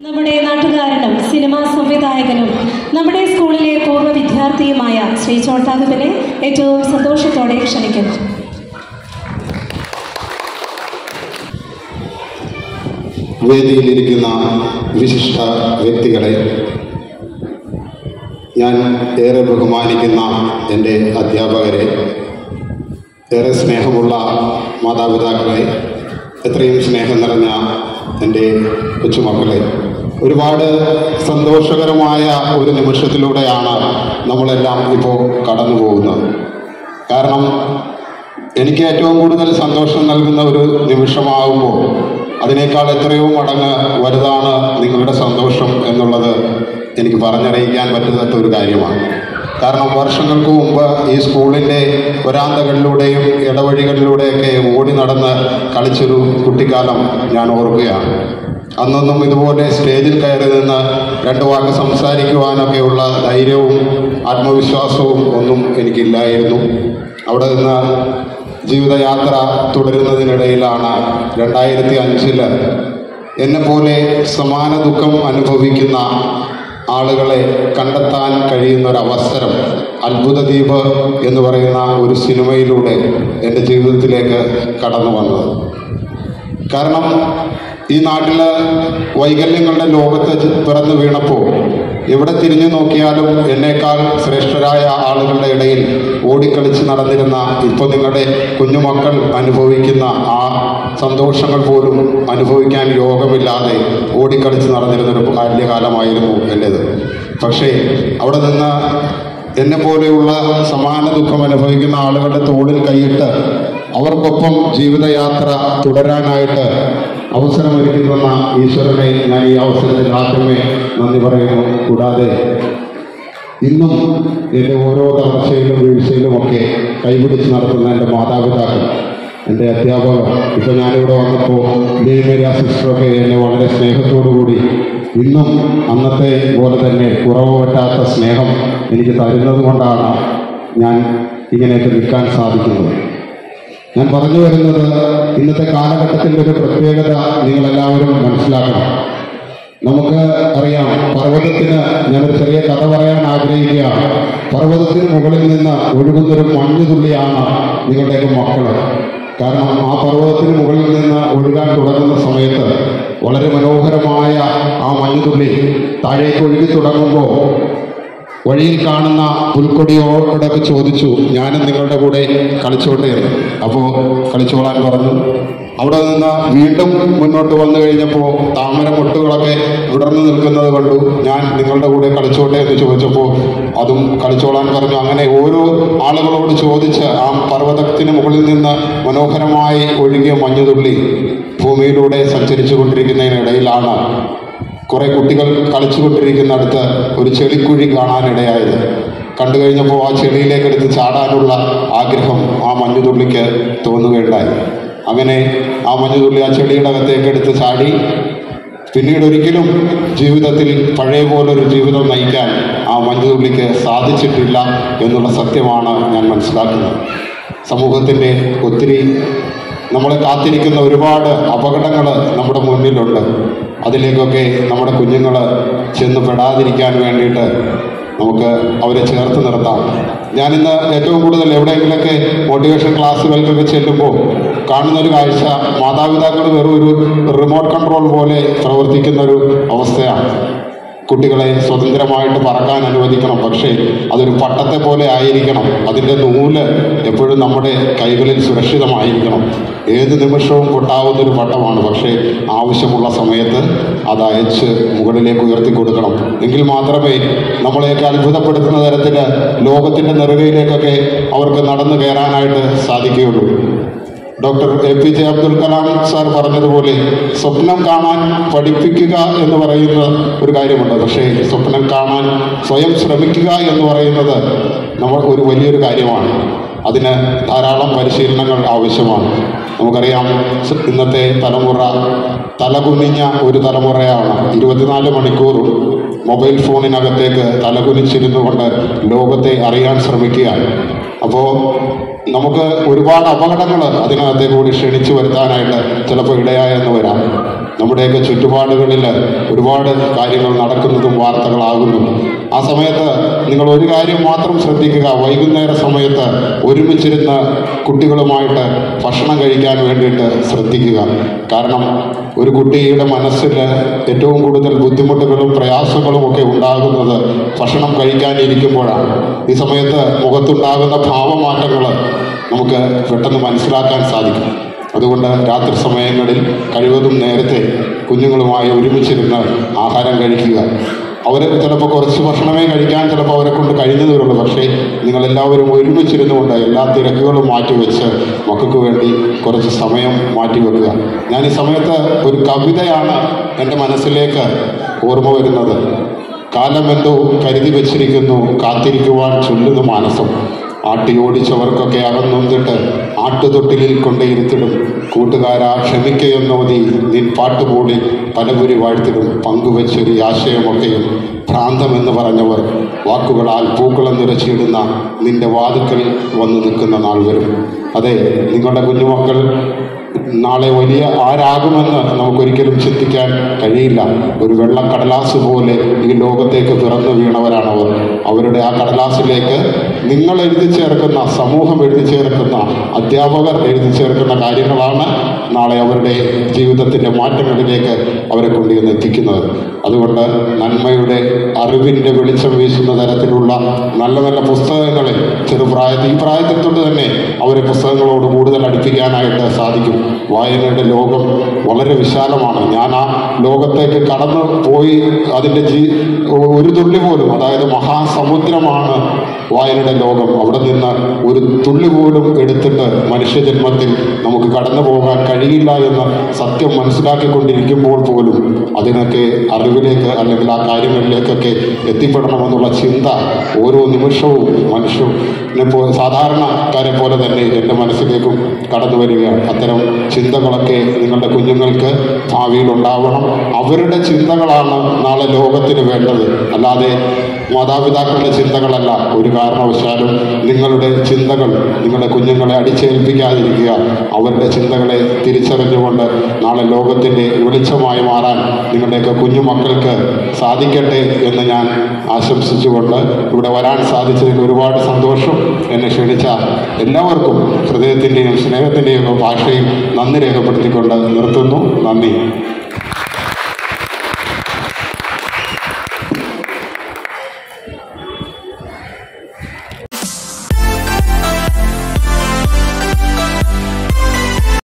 നമ്മുടെ നാട്ടുകാരനും സിനിമാ സംവിധായകനും നമ്മുടെ സ്കൂളിലെ പൂർവ്വ വിദ്യാർത്ഥിയുമായ ശ്രീ ചോട്ടാകുബിനെ ഏറ്റവും സന്തോഷത്തോടെ ക്ഷണിക്കുന്നു വേദിയിലിരിക്കുന്ന വിശിഷ്ട വ്യക്തികളെ ഞാൻ ഏറെ ബഹുമാനിക്കുന്ന എൻ്റെ അധ്യാപകരെ ഏറെ സ്നേഹമുള്ള മാതാപിതാക്കളെ എത്രയും സ്നേഹം നിറഞ്ഞ എൻ്റെ കൊച്ചുമക്കളെ ഒരുപാട് സന്തോഷകരമായ ഒരു നിമിഷത്തിലൂടെയാണ് നമ്മളെല്ലാം ഇപ്പോൾ കടന്നു പോകുന്നത് കാരണം എനിക്ക് ഏറ്റവും കൂടുതൽ സന്തോഷം നൽകുന്ന ഒരു നിമിഷമാകുമ്പോൾ അതിനേക്കാൾ എത്രയോ മടങ്ങ് വലുതാണ് നിങ്ങളുടെ സന്തോഷം എന്നുള്ളത് എനിക്ക് പറഞ്ഞറിയിക്കാൻ പറ്റാത്ത ഒരു കാര്യമാണ് കാരണം വർഷങ്ങൾക്ക് മുമ്പ് ഈ സ്കൂളിൻ്റെ വരാന്തകളിലൂടെയും ഇടവഴികളിലൂടെയൊക്കെ ഓടി നടന്ന് കളിച്ചൊരു കുട്ടിക്കാലം ഞാൻ ഓർക്കുകയാണ് അന്നൊന്നും ഇതുപോലെ സ്റ്റേജിൽ കയറി നിന്ന് രണ്ട് വാക്ക് സംസാരിക്കുവാനൊക്കെയുള്ള ധൈര്യവും ആത്മവിശ്വാസവും ഒന്നും എനിക്കില്ലായിരുന്നു അവിടെ നിന്ന് ജീവിതയാത്ര തുടരുന്നതിനിടയിലാണ് രണ്ടായിരത്തി അഞ്ചില് എന്നെപ്പോലെ സമാന ദുഃഖം അനുഭവിക്കുന്ന ആളുകളെ കണ്ടെത്താൻ കഴിയുന്ന ഒരു അവസരം അത്ഭുത ദ്വീപ് എന്ന് പറയുന്ന ഒരു സിനിമയിലൂടെ എൻ്റെ ജീവിതത്തിലേക്ക് കടന്നു വന്നത് കാരണം ഈ നാട്ടില് വൈകല്യങ്ങളുടെ ലോകത്ത് പിറന്നു വീണപ്പോൾ എവിടെ തിരിഞ്ഞു നോക്കിയാലും എന്നേക്കാൾ ശ്രേഷ്ഠരായ ആളുകളുടെ ഇടയിൽ ഓടിക്കളിച്ച് നടന്നിരുന്ന ഇപ്പോൾ നിങ്ങളുടെ കുഞ്ഞുമക്കൾ അനുഭവിക്കുന്ന ആ സന്തോഷങ്ങൾ പോലും അനുഭവിക്കാൻ യോഗമില്ലാതെ ഓടിക്കളിച്ച് നടന്നിരുന്ന ഒരു ബാല്യകാലമായിരുന്നു എൻ്റേത് പക്ഷേ അവിടെ നിന്ന് എന്നെ പോലെയുള്ള സമാന ദുഃഖം അനുഭവിക്കുന്ന ആളുകളുടെ തോളിൽ കൈയിട്ട് അവർക്കൊപ്പം ജീവിതയാത്ര തുടരാനായിട്ട് അവസരമൊരുക്കുന്ന ഈശ്വരനെ ഞാൻ ഈ അവസരത്തിൽ ആദ്യമേ നന്ദി പറയുന്നു കൂടാതെ ഇന്നും എൻ്റെ ഓരോ തളർച്ചയിലും വീഴ്ചയിലും ഒക്കെ കൈപിടിച്ച് നടത്തുന്ന എൻ്റെ മാതാപിതാക്കൾ എൻ്റെ അധ്യാപകർ ഇപ്പം ഞാനിവിടെ വന്നപ്പോൾ ദേവമേരിയ സിസ്റ്ററൊക്കെ എന്നെ വളരെ സ്നേഹത്തോടു കൂടി ഇന്നും അന്നത്തെ പോലെ തന്നെ കുറവ് പറ്റാത്ത സ്നേഹം എനിക്ക് തരുന്നത് കൊണ്ടാണ് ഞാൻ ഇങ്ങനെയൊക്കെ നിൽക്കാൻ സാധിക്കുന്നത് ഞാൻ പറഞ്ഞു വരുന്നത് ഇന്നത്തെ കാലഘട്ടത്തിൻ്റെ ഒരു പ്രത്യേകത നിങ്ങളെല്ലാവരും മനസ്സിലാക്കണം നമുക്ക് അറിയാം പർവ്വതത്തിന് ഞാനൊരു ചെറിയ കഥ പറയാൻ ആഗ്രഹിക്കുകയാണ് പർവ്വതത്തിന് മുകളിൽ നിന്ന് ഒഴുകുന്നൊരു മഞ്ഞുതുള്ളിയാണ് നിങ്ങളുടെയൊക്കെ മക്കൾ കാരണം ആ പർവ്വതത്തിന് മുകളിൽ നിന്ന് ഒഴുകാൻ തുടങ്ങുന്ന സമയത്ത് വളരെ മനോഹരമായ ആ മഞ്ഞുതുള്ളി താഴേക്ക് ഒഴുകി തുടങ്ങുമ്പോൾ വഴിയിൽ കാണുന്ന പുൽക്കൊടിയോടൊക്കെ ചോദിച്ചു ഞാനും നിങ്ങളുടെ കൂടെ കളിച്ചോട്ടെ എന്ന് അപ്പോൾ കളിച്ചോളാൻ പറഞ്ഞു അവിടെ നിന്ന് വീണ്ടും മുന്നോട്ട് വന്നു കഴിഞ്ഞപ്പോൾ താമര മുട്ടുകളൊക്കെ വിടർന്നു നിൽക്കുന്നത് കണ്ടു ഞാൻ നിങ്ങളുടെ കൂടെ കളിച്ചോട്ടെ എന്ന് ചോദിച്ചപ്പോൾ അതും കളിച്ചോളാൻ പറഞ്ഞു അങ്ങനെ ഓരോ ആളുകളോട് ചോദിച്ച് ആ പർവ്വതത്തിന് മുകളിൽ നിന്ന് മനോഹരമായി ഒഴുകിയ മഞ്ഞുതുള്ളി ഭൂമിയിലൂടെ സഞ്ചരിച്ചു കൊണ്ടിരിക്കുന്നതിനിടയിലാണ് കുറെ കുട്ടികൾ കളിച്ചുകൊണ്ടിരിക്കുന്നിടത്ത് ഒരു ചെളിക്കുഴി കാണാനിടയായത് കണ്ടു കഴിഞ്ഞപ്പോൾ ആ ചെളിയിലേക്ക് എടുത്ത് ചാടാനുള്ള ആഗ്രഹം ആ മഞ്ഞുതുള്ളിക്ക് തോന്നുകയുണ്ടായി അങ്ങനെ ആ മഞ്ഞുതുള്ളി ആ ചെളിയുടെ അകത്തേക്ക് എടുത്ത് ചാടി പിന്നീട് ഒരിക്കലും ജീവിതത്തിൽ പഴയ പോലൊരു ജീവിതം നയിക്കാൻ ആ മഞ്ഞുതുള്ളിക്ക് സാധിച്ചിട്ടില്ല എന്നുള്ള സത്യമാണ് ഞാൻ മനസ്സിലാക്കുന്നത് സമൂഹത്തിൻ്റെ ഒത്തിരി നമ്മളെ കാത്തിരിക്കുന്ന ഒരുപാട് അപകടങ്ങൾ നമ്മുടെ മുന്നിലുണ്ട് അതിലേക്കൊക്കെ നമ്മുടെ കുഞ്ഞുങ്ങൾ ചെന്ന് പെടാതിരിക്കാൻ വേണ്ടിയിട്ട് നമുക്ക് അവരെ ചേർത്ത് നിർത്താം ഞാനിന്ന് ഏറ്റവും കൂടുതൽ എവിടെയെങ്കിലൊക്കെ മോട്ടിവേഷൻ ക്ലാസ്സുകൾക്കൊക്കെ ചെല്ലുമ്പോൾ കാണുന്ന ഒരു കാഴ്ച മാതാപിതാക്കൾ വെറും ഒരു റിമോട്ട് കൺട്രോൾ പോലെ പ്രവർത്തിക്കുന്ന ഒരു അവസ്ഥയാണ് കുട്ടികളെ സ്വതന്ത്രമായിട്ട് പറക്കാൻ അനുവദിക്കണം പക്ഷേ അതൊരു പട്ടത്തെ പോലെ ആയിരിക്കണം അതിൻ്റെ നൂല് എപ്പോഴും നമ്മുടെ കൈകളിൽ സുരക്ഷിതമായിരിക്കണം ഏത് നിമിഷവും പൊട്ടാവുന്ന ഒരു പട്ടമാണ് പക്ഷേ ആവശ്യമുള്ള സമയത്ത് അത് അയച്ച് മുകളിലേക്ക് ഉയർത്തി കൊടുക്കണം എങ്കിൽ മാത്രമേ നമ്മളെയൊക്കെ അത്ഭുതപ്പെടുത്തുന്ന തരത്തിൽ ലോകത്തിൻ്റെ നെറുകയിലേക്കൊക്കെ അവർക്ക് നടന്നു കയറാനായിട്ട് സാധിക്കുകയുള്ളൂ doctor A P J Abdul Kalam sir പറഞ്ഞതുപോലെ സ്വപ്നം കാണാൻ പഠിപ്പിക്കുക എന്ന് പറയുന്ന ഒരു കാര്യമുണ്ട് പക്ഷേ സ്വപ്നം കാണാൻ സ്വയം ശ്രമിക്കുക എന്ന് പറയുന്നത് നമ്മൾ ഒരു വലിയൊരു കാര്യമാണ് അതിന് ധാരാളം പരിശീലനങ്ങൾ ആവശ്യമാണ് നമുക്കറിയാം സ- ഇന്നത്തെ തലമുറ തലകുനിഞ്ഞ ഒരു തലമുറയാണ് ഇരുപത്തിനാല് മണിക്കൂറും മൊബൈൽ ഫോണിനകത്തേക്ക് തലകുനിച്ചിരുന്നു കൊണ്ട് ലോകത്തെ അറിയാൻ ശ്രമിക്കുകയാണ് അപ്പോൾ നമുക്ക് ഒരുപാട് അപകടങ്ങൾ അതിനകത്തെ കൂടി ക്ഷണിച്ചു വരുത്താനായിട്ട് ചിലപ്പോൾ ഇടയായെന്ന് വരാം നമ്മുടെയൊക്കെ ചുറ്റുപാടുകളിൽ ഒരുപാട് കാര്യങ്ങൾ നടക്കുന്നതും വാർത്തകളാകുന്നുണ്ട് ആ സമയത്ത് നിങ്ങൾ ഒരു കാര്യം മാത്രം ശ്രദ്ധിക്കുക വൈകുന്നേര സമയത്ത് ഒരുമിച്ചിരുന്ന് കുട്ടികളുമായിട്ട് ഭക്ഷണം കഴിക്കാൻ വേണ്ടിയിട്ട് ശ്രദ്ധിക്കുക കാരണം ഒരു കുട്ടിയുടെ മനസ്സിൽ ഏറ്റവും കൂടുതൽ ബുദ്ധിമുട്ടുകളും പ്രയാസങ്ങളും ഒക്കെ ഉണ്ടാകുന്നത് ഭക്ഷണം കഴിക്കാനിരിക്കുമ്പോഴാണ് ഈ സമയത്ത് മുഖത്തുണ്ടാകുന്ന ഭാവമാറ്റങ്ങൾ നമുക്ക് പെട്ടെന്ന് മനസ്സിലാക്കാൻ സാധിക്കും അതുകൊണ്ട് രാത്രി സമയങ്ങളിൽ കഴിവതും നേരത്തെ കുഞ്ഞുങ്ങളുമായി ഒരുമിച്ചിരുന്ന് ആഹാരം കഴിക്കുക അവർ ചിലപ്പോൾ കുറച്ച് ഭക്ഷണമേ കഴിക്കാൻ ചിലപ്പോൾ അവരെ കൊണ്ട് കഴിഞ്ഞതേ ഉള്ളൂ പക്ഷേ നിങ്ങളെല്ലാവരും ഒരുമിച്ചിരുന്നുകൊണ്ട് എല്ലാ തിരക്കുകളും മാറ്റിവെച്ച് മക്കൾക്ക് വേണ്ടി കുറച്ച് സമയം മാറ്റിവെക്കുക ഞാൻ ഈ സമയത്ത് ഒരു കവിതയാണ് എൻ്റെ മനസ്സിലേക്ക് ഓർമ്മ വരുന്നത് കാലമെന്തോ കരുതി വച്ചിരിക്കുന്നു കാത്തിരിക്കുവാൻ ചൊല്ലുന്നു മാനസം ആട്ടിയോടിച്ചവർക്കൊക്കെ അകന്നൊന്നിട്ട് ആട്ടുതൊട്ടിലിൽ കൊണ്ടേയിരുത്തിടും കൂട്ടുകാരാ ക്ഷമിക്കയെന്നോതി നിൻ പാട്ടുകൂടി പലപുരി വാഴ്ത്തിടും പങ്കുവച്ചൊരു ആശയമൊക്കെയും ഭ്രാന്തമെന്ന് പറഞ്ഞവർ വാക്കുകളാൽ പൂക്കളം നിറച്ചിടുന്ന നിന്റെ വാതുക്കൽ വന്നു നിൽക്കുന്ന നാൾ വരും അതെ നിങ്ങളുടെ കുഞ്ഞുമക്കൾ നാളെ വലിയ ആരാകുമെന്ന് നമുക്കൊരിക്കലും ചിന്തിക്കാൻ കഴിയില്ല ഒരു വെള്ളക്കടലാസ് പോലെ ഈ ലോകത്തേക്ക് പിറന്നു വീണവരാണവർ അവരുടെ ആ കടലാസിലേക്ക് നിങ്ങൾ എഴുതി ചേർക്കുന്ന സമൂഹം എഴുതി ചേർക്കുന്ന അധ്യാപകർ എഴുതി ചേർക്കുന്ന കാര്യങ്ങളാണ് നാളെ അവരുടെ ജീവിതത്തിൻ്റെ മാറ്റങ്ങളിലേക്ക് അവരെ കൊണ്ടുവന്ന് എത്തിക്കുന്നത് അതുകൊണ്ട് നന്മയുടെ അറിവിൻ്റെ വെളിച്ചം വീശുന്ന തരത്തിലുള്ള നല്ല നല്ല പുസ്തകങ്ങളെ ചെറുപ്രായത്തിൽ ഈ പ്രായത്തിൽ തൊട്ട് തന്നെ അവരെ പുസ്തകങ്ങളോട് കൂടുതൽ അടുപ്പിക്കാനായിട്ട് സാധിക്കും വായനയുടെ ലോകം വളരെ വിശാലമാണ് ഞാൻ ആ ലോകത്തേക്ക് കടന്നു പോയി അതിൻ്റെ ജീ ഒരു തുള്ളി പോലും അതായത് മഹാസമുദ്രമാണ് വായനയുടെ ലോകം അവിടെ നിന്ന് ഒരു തുള്ളി പോലും എടുത്തിട്ട് മനുഷ്യജന്മത്തിൽ നമുക്ക് കടന്നു പോകാൻ കഴിയില്ല എന്ന് സത്യം മനസ്സിലാക്കിക്കൊണ്ടിരിക്കുമ്പോൾ പോലും അതിനൊക്കെ അറിവിലേക്ക് അല്ലെങ്കിൽ ആ കാര്യങ്ങളിലേക്കൊക്കെ എത്തിപ്പെടണമെന്നുള്ള ചിന്ത ഓരോ നിമിഷവും മനുഷ്യനെ പോ സാധാരണക്കാരെ പോലെ തന്നെ എൻ്റെ മനസ്സിലേക്കും കടന്നു വരികയാണ് അത്തരം ചിന്തകളൊക്കെ നിങ്ങളുടെ കുഞ്ഞുങ്ങൾക്ക് ഭാവിയിൽ ഉണ്ടാവണം അവരുടെ ചിന്തകളാണ് നാളെ ലോകത്തിന് വേണ്ടത് അല്ലാതെ മാതാപിതാക്കളുടെ ചിന്തകളല്ല ഒരു കാരണവശാലും നിങ്ങളുടെ ചിന്തകൾ നിങ്ങളുടെ കുഞ്ഞുങ്ങളെ അടിച്ചേൽപ്പിക്കാതിരിക്കുക അവരുടെ ചിന്തകളെ തിരിച്ചറിഞ്ഞുകൊണ്ട് നാളെ ലോകത്തിൻ്റെ വെളിച്ചമായി മാറാൻ നിങ്ങളുടെയൊക്കെ കുഞ്ഞുമക്കൾക്ക് സാധിക്കട്ടെ എന്ന് ഞാൻ ആശംസിച്ചുകൊണ്ട് ഇവിടെ വരാൻ സാധിച്ചതിൽ ഒരുപാട് സന്തോഷം എന്നെ ക്ഷണിച്ച എല്ലാവർക്കും ഹൃദയത്തിൻ്റെയും സ്നേഹത്തിൻ്റെയും ഭാഷയിൽ നന്ദി രേഖപ്പെടുത്തിക്കൊണ്ട് നിർത്തുന്നു നന്ദി